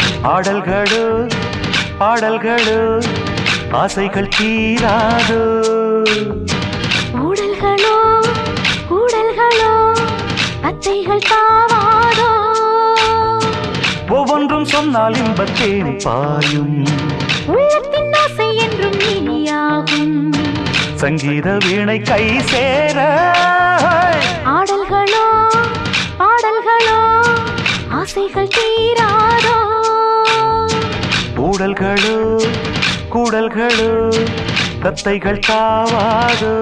ஆடல்களோ பாடல்களோ ஆசைகள் தீராதோ ஊடல்களோ ஊடல்களோ அத்தைகள் தாவாதோ ஒவ்வொன்றும் சொன்னால் இன்பத்தேன் பாயும் உள்ளத்தின் ஆசை என்றும் இனியாகும் சங்கீத வீணை கை சேர ஆடல்களோ பாடல்களோ ஆசைகள் தீராதோ ஊடல்களோ கூடல்களோ தத்தைகள் தாவாதோ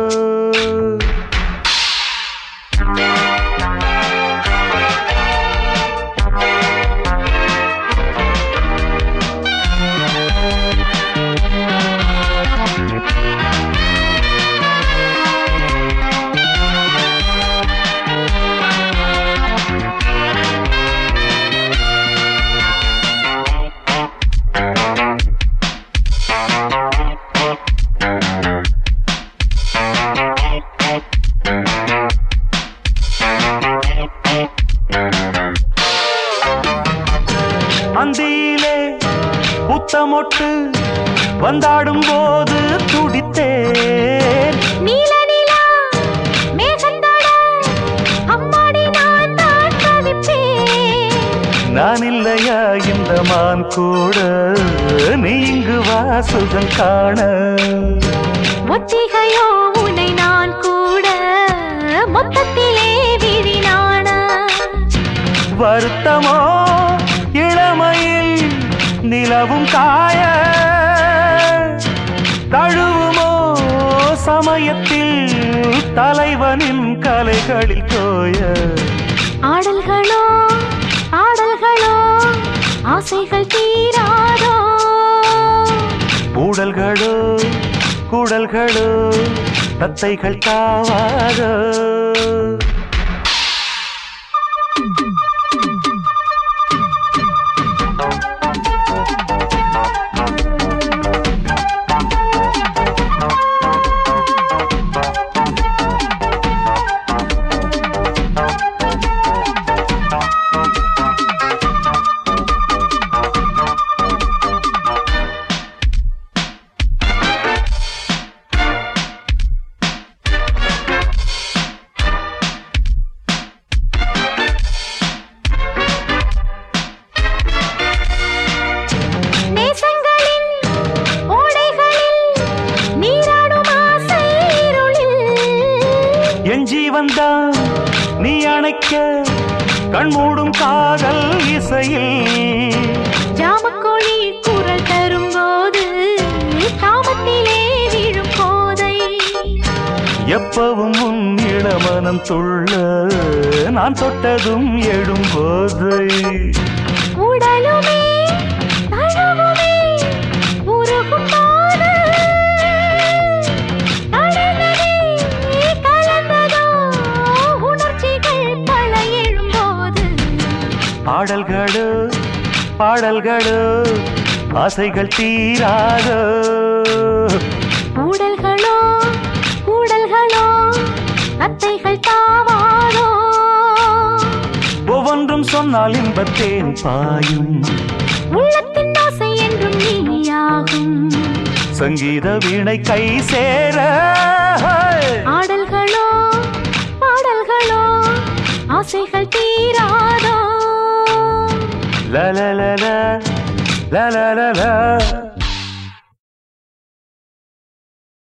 அந்தியிலே புத்தமொட்டு வந்தாடும் போது துடித்தேன் நீல நிலா மேகந்தோட அம்மாடி நான் தான் தவிப்பேன் நான் இல்லையா இந்த மான் கூட நீ இங்கு வாசுகம் காண ஒத்திகையோ உன்னை நான் கூட மொத்தத்திலே விழினான வருத்தமோ இளமையில் நிலவும் காய தழுவுமோ சமயத்தில் தலைவனின் கலைகளில் தோய ஆடல்களோ ஆடல்களோ ஆசைகள் தீராதோ ஊடல்களோ கூடல்களோ தத்தைகள் தாவாதோ நேசங்களின் ஓடைகளில் நீராடும் ஆசை இருளில் என் ஜீவன்தான் நீ அணைக்க கண்மூடும் காதல் இசையில் ஜாமக்கோழி குரல் தரும்போது காமத்திலே விழும் போதை எப்பவும் உன் இளமனம் துள்ள நான் தொட்டதும் எழும்போது உடலுமே தழுவுமே உருகும் போது கடலவே கலந்ததோ உணர்ச்சிகள் பல எழும்போது ஆடல்களோ பாடல்களோ ஆசைகள் தீராதோ ஊடல்களோ ஊடல்களோ அத்தைகள் தாவாதோ ஒவ்வொன்றும் சொன்னால் இன்பத்தேன் பாயும் உள்ளத்தின் ஆசை என்றும் நீயாகும் சங்கீத வீணை கை சேர ஆடல்களோ பாடல்களோ ஆசைகள் தீராதோ la la la la la la la la